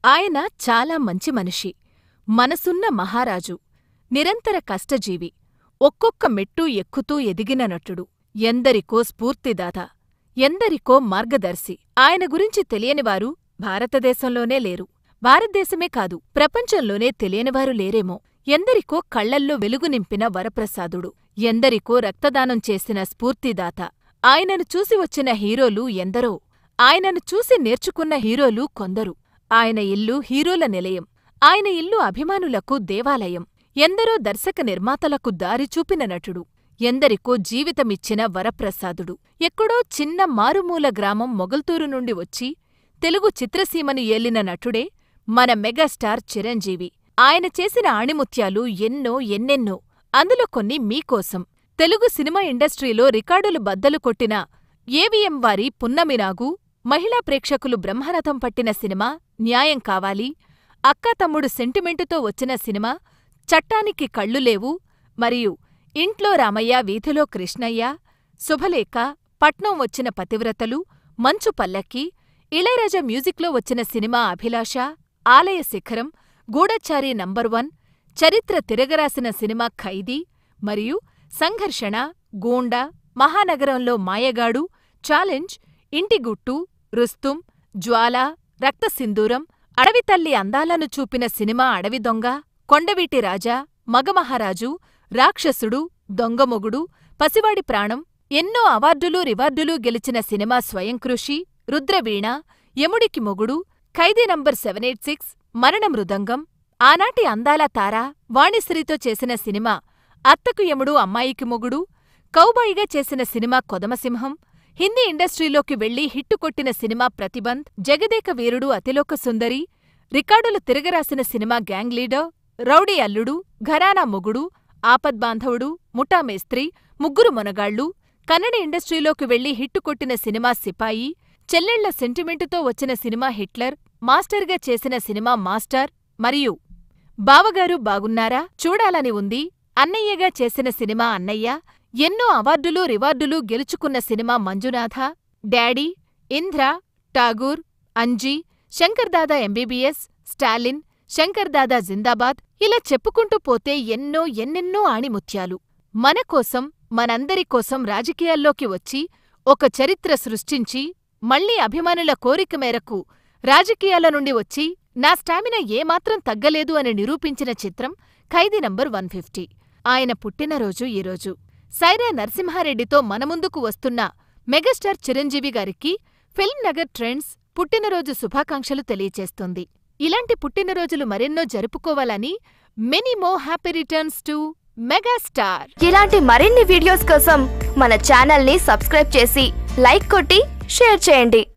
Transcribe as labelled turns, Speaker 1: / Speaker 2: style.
Speaker 1: ఆయన చాలా మంచి మనిషి మనసున్న మహారాజు నిరంతర కష్టజీవి ఒక్కొక్క మెట్టు ఎక్కుతూ ఎదిగిన నటుడు ఎందరికో స్ఫూర్తిదాత ఎందరికో మార్గదర్శి ఆయన గురించి తెలియనివారు భారతదేశంలోనే లేరు భారతదేశమే కాదు ప్రపంచంలోనే తెలియనివారు లేరేమో ఎందరికో కళ్లల్లో వెలుగు నింపిన వరప్రసాదుడు ఎందరికో రక్తదానం చేసిన స్ఫూర్తిదాత ఆయనను చూసి వచ్చిన హీరోలు ఎందరో ఆయనను చూసి నేర్చుకున్న హీరోలు కొందరు ఆయన ఇల్లు హీరోల నిలయం ఆయన ఇల్లు అభిమానులకు దేవాలయం ఎందరో దర్శక నిర్మాతలకు దారి చూపిన నటుడు ఎందరికో జీవితమిచ్చిన వరప్రసాదుడు ఎక్కడో చిన్న మారుమూల గ్రామం మొగల్తూరు నుండి వచ్చి తెలుగు చిత్రసీమను ఏలిన నటుడే మన మెగాస్టార్ చిరంజీవి ఆయన చేసిన ఆణిముత్యాలు ఎన్నో ఎన్నెన్నో అందులో కొన్ని మీకోసం తెలుగు సినిమా ఇండస్ట్రీలో రికార్డులు బద్దలు కొట్టిన ఏవిఎం వారి పున్నమినాగు మహిళా ప్రేక్షకులు బ్రహ్మరథం పట్టిన సినిమా న్యాయం కావాలి అక్కా తమ్ముడు సెంటిమెంటుతో వచ్చిన సినిమా చట్టానికి కళ్ళు లేవు మరియు ఇంట్లో రామయ్య వీధిలో కృష్ణయ్య శుభలేఖ పట్నం వచ్చిన పతివ్రతలు మంచు పల్లకి ఇళయరాజా మ్యూజిక్లో వచ్చిన సినిమా అభిలాష ఆలయ శిఖరం గూఢచారి నంబర్ వన్ చరిత్ర తిరగరాసిన సినిమా ఖైదీ మరియు సంఘర్షణ గూండా మహానగరంలో మాయగాడు ఛాలెంజ్ ఇంటిగుట్టు రుస్తుం జ్వాల రక్తసింధూరం అడవితల్లి అందాలను చూపిన సినిమా అడవి దొంగ కొండవీటి రాజా మగమహారాజు రాక్షసుడు దొంగమొగుడు పసివాడి ప్రాణం ఎన్నో అవార్డులు రివార్డులు గెలిచిన cinema స్వయంకృషి Rudraveena Yamudiki Mogudu Khaidi number seven eight six Marana Mrudangam ఆనాటి అందాల తార వాణిశ్రీతో చేసిన సినిమా అత్తకు యముడు అమ్మాయికి మొగుడు కౌబాయిగా చేసిన సినిమా కొదమసింహం హిందీ ఇండస్ట్రీలోకి వెళ్లి హిట్టు కొట్టిన సినిమా ప్రతిబంధ్ జగదేక వీరుడు అతిలోక సుందరి రికార్డులు తిరగరాసిన cinema Gang Leader Rowdy Alludu Gharana మొగుడు ఆపద్బాంధవుడు ముఠా మేస్త్రి ముగ్గురు మొనగాళ్లు కన్నడ ఇండస్ట్రీలోకి వెళ్లి హిట్టు కొట్టిన సినిమా సిపాయి చెల్లెళ్ల సెంటిమెంటుతో వచ్చిన సినిమా హిట్లర్ మాస్టర్గా చేసిన సినిమా మాస్టర్ మరియు బావగారు బాగున్నారా చూడాలని ఉంది అన్నయ్యగా చేసిన సినిమా అన్నయ్య ఎన్నో అవార్డులు రివార్డులు గెలుచుకున్న cinema Manjunatha Daddy Indra Tagore Anji Shankar Dada MBBS Stalin Shankar Dada Zindabad ఇలా చెప్పుకుంటూ పోతే ఎన్నో ఎన్నెన్నో ఆణిముత్యాలు మన కోసం మనందరి కోసం రాజకీయాల్లోకి వచ్చి ఒక చరిత్ర సృష్టించి మళ్లీ అభిమానుల కోరిక మేరకు రాజకీయాల నుండి వచ్చి నా స్టామినా ఏమాత్రం తగ్గలేదు అని నిరూపించిన చిత్రం ఖైదీ నంబర్ వన్ ఫిఫ్టీ ఆయన పుట్టినరోజు ఈరోజు సైరా నరసింహారెడ్డితో మన ముందుకు వస్తున్న మెగాస్టార్ చిరంజీవి గారికి ఫిల్మ్ నగర్ ట్రెండ్స్ పుట్టినరోజు శుభాకాంక్షలు తెలియచేస్తోంది ఇలాంటి పుట్టినరోజులు మరెన్నో జరుపుకోవాలని మెనీ మో హ్యాపీ రిటర్న్స్ టు మెగాస్టార్
Speaker 2: ఇలాంటి మరిన్ని వీడియోస్ కోసం మన ఛానల్ని సబ్స్క్రైబ్ చేసి లైక్ కొట్టి షేర్ చేయండి